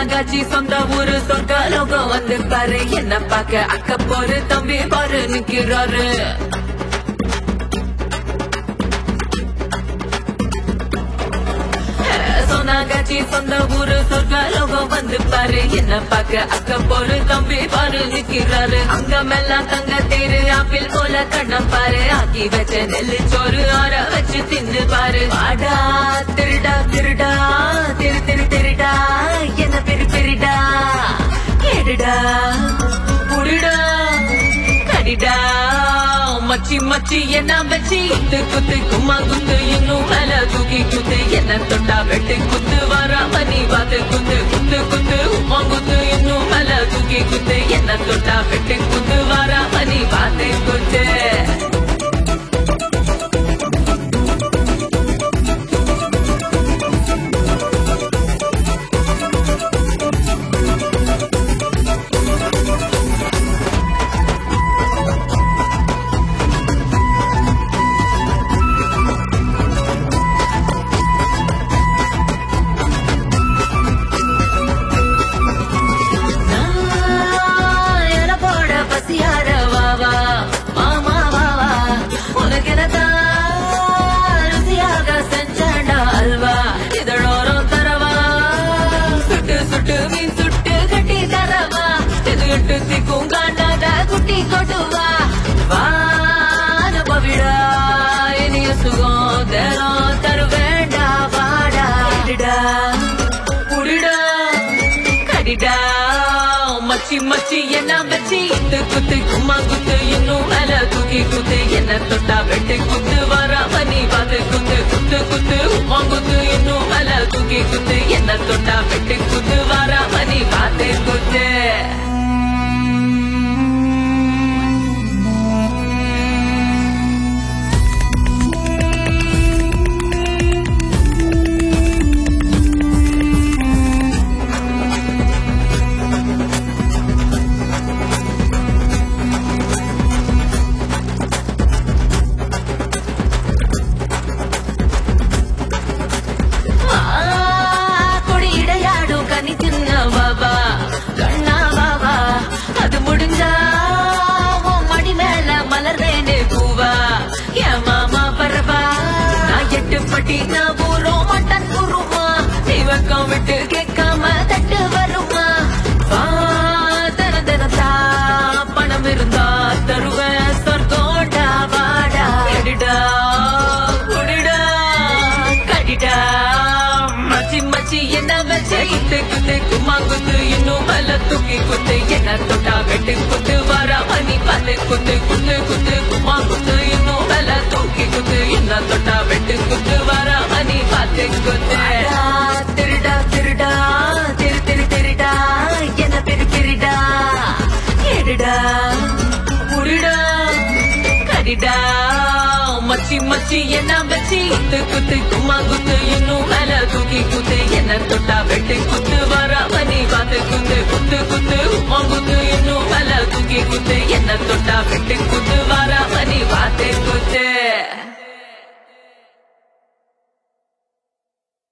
சொன்னாகாச்சி சொந்த ஊரு சொர்க்க லோகம் வந்து பாரு என்ன பார்க்க அக்க போரு தம்பி பாரு நிக்கிறாரு சொன்னாகாச்சி சொந்த ஊரு சொர்க்க லோகம் வந்து பாரு என்ன பார்க்க அக்க போரு தம்பி பாரு நிக்கிறாரு அங்கமெல்லாம் தங்க தேரு ஆப்பிள் போல கண்ணம் பாரு ஆக்கி வச்ச நெல்லு சோறு ஆற வச்சு தின்னு பாரு வாடா திருடா திருடா திரு திரு திருடா என்ன பெரு பெரிடா கேடுடா புடிடா கடிடா மச்சி மச்சி என்ன வச்சி குத்து குத்து கும்மா குத்து இன்னும் மேல தூக்கி குத்து என்ன தொட்டா வெட்டு குத்து வராம நீ பார்த்து குத்து குத்து குத்து உம்மா குத்து இன்னும் மேல தூக்கி குத்து என்ன தொட்டா வெட்டு குத்து வராம நீ பார்த்து குத்து நான் என போட பசியார வாவா மாமா வாவா உனக்கு என்னதான் ருசியாக செஞ்சண்டா அல்வா இதழோரம் தரவா சுட்டு சுட்டு மீன் சுட்டு கட்டி தரவா இது எட்டு திக்கும் காண்டாத குட்டி கொட்டுவா வானபவிடா இனிய சுகம் தினம் தருவேண்டா வாடா இடுடா, புடிடா கடிடா மச்சி மச்சி என்ன வச்சி குத்து குத்து கும்மா குத்து இன்னும் மேல தூக்கி குத்து என்ன தொட்டா வெட்டு குத்து வராம நீ பார்த்து குத்து குத்து குத்து உம்மா குத்து இன்னும் மேல தூக்கி குத்து என்ன தொட்டா வெட்டு குத்து வராம நீ பார்த்து குத்து ஆ, கொடி இடையாடும் கனி தின்ன பாபா கண்ணா பாபா அது முடிஞ்சா உன் மடி மேல மலர்றேனே பூவா என் மாமா பரவா நான் எட்டு பட்டி நான் ஊரும் மட்டன் குருமா நீ வெக்கம் விட்டு கேட்காம தட்டு வருமா வா தர தரதா பணம் இருந்தா தருவேன் சொர்க்கோண்டா வாடா எடுடா குடிடா கடிடா மச்சி மச்சி என்ன வச்சு குத்து குத்து கும்மா குத்து இன்னும் மேல தூக்கி குத்து என்ன தொட்டா வெட்டு குத்து வராம நீ பார்த்து குத்து குத்து குத்து கும்மா குத்து இன்னும் மேல தூக்கி குத்து என்ன தொட்டா வெட்டு குத்து வராம நீ பார்த்து குத்து திருடா திருடா திரு திரு திருடா என்ன பெரு பெரிடா கேடுடா புடிடா கடிடா மச்சி மச்சி என்ன வச்சி குத்து குத்து கும்மா குத்து இன்னும் மேல தூக்கி குத்து என்ன தொட்டா வெட்டு குத்து வராம நீ பார்த்து குத்து குத்து குத்து உம்மா குத்து இன்னும் மேல தூக்கி குத்து என்ன தொட்டா வெட்டு குத்து வராம நீ பார்த்து குத்து